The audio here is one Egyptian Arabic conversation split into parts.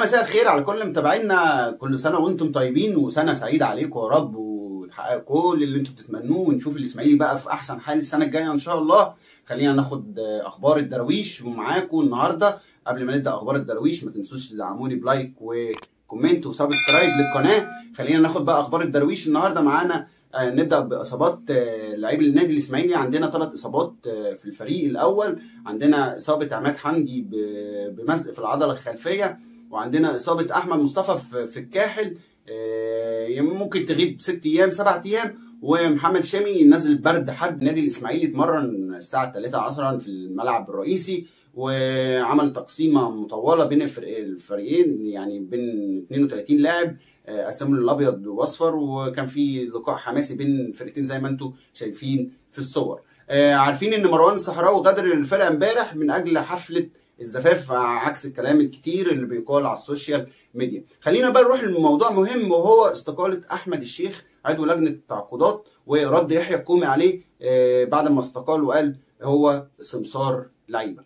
مساء الخير على كل متابعينا كل سنه وانتم طيبين وسنه سعيده عليكم يا رب وتحققوا كل اللي انتم بتتمنوه ونشوف الاسماعيلي بقى في احسن حال السنه الجايه ان شاء الله خلينا ناخد اخبار الدراويش ومعاكم النهارده قبل ما نبدا اخبار الدراويش ما تنسوش تدعموني بلايك وكومنت وسبسكرايب للقناه خلينا ناخد بقى اخبار الدراويش النهارده معانا آه، نبدا باصابات آه، لعيب النادي الاسماعيلي عندنا ثلاث اصابات آه، في الفريق الاول عندنا اصابه عماد حمدي ب- بمزق في العضله الخلفيه وعندنا اصابه احمد مصطفى في- في الكاحل آه، يعني ممكن تغيب ست ايام سبع ايام ومحمد شامي نزل برد حد النادي الاسماعيلي اتمرن الساعه 3 عصرا في الملعب الرئيسي وعمل تقسيمه مطوله بين الفرق- الفريقين يعني بين 32 لاعب آه، قسموا الابيض واصفر وكان في لقاء حماسي بين الفرقتين زي ما انتم شايفين في الصور آه، عارفين ان مروان الصحراوي غادر الفرقه امبارح من اجل حفله الزفاف عكس الكلام الكتير اللي بيقال على السوشيال ميديا خلينا بقى نروح لموضوع مهم وهو استقاله احمد الشيخ عضو لجنه التعاقدات ورد يحيى الكومي عليه آه، بعد ما استقال وقال هو سمسار لعيبه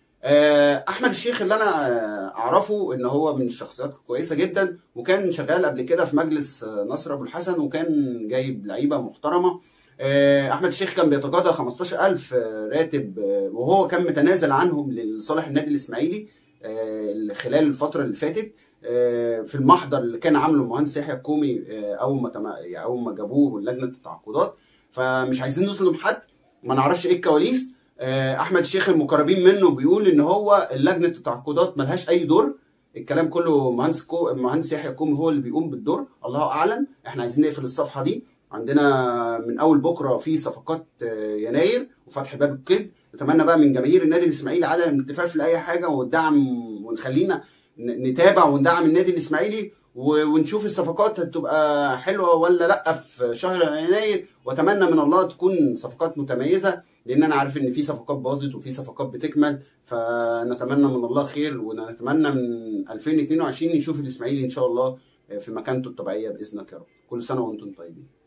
آه، احمد الشيخ اللي انا آه، اعرفه ان هو من الشخصيات كويسه جدا وكان شغال قبل كده في مجلس آه، نصر ابو الحسن وكان جايب لعيبه محترمه آه، احمد الشيخ كان بيتقاضى 15000 آه، راتب آه، وهو كان متنازل عنهم لصالح النادي الاسماعيلي آه، خلال الفتره اللي فاتت آه، في المحضر اللي كان عامله المهندس يحيى الكومي آه، اول ما تم- يعني اول ما جابوه لجنه التعاقدات فمش عايزين نظلم حد ما نعرفش ايه الكواليس آه، احمد الشيخ المقربين منه بيقول ان هو لجنه التعاقدات ملهاش اي دور الكلام كله مهندس كو مهندس يحيى كومي هو اللي بيقوم بالدور الله اعلم احنا عايزين نقفل الصفحه دي عندنا من اول بكره في صفقات آه، يناير وفتح باب القيد نتمنى بقى من جماهير النادي الاسماعيلي عدم الالتفاف لاي حاجه والدعم ونخلينا ن- نتابع وندعم النادي الاسماعيلي و- ونشوف الصفقات هتبقى حلوه ولا لا في شهر يناير واتمنى من الله تكون صفقات متميزه لان انا عارف ان في صفقات باظت وفي صفقات بتكمل فنتمنى من الله خير ونتمنى من 2022 نشوف الاسماعيلي ان شاء الله في مكانته الطبيعيه باذنك يا رب كل سنه وانتم طيبين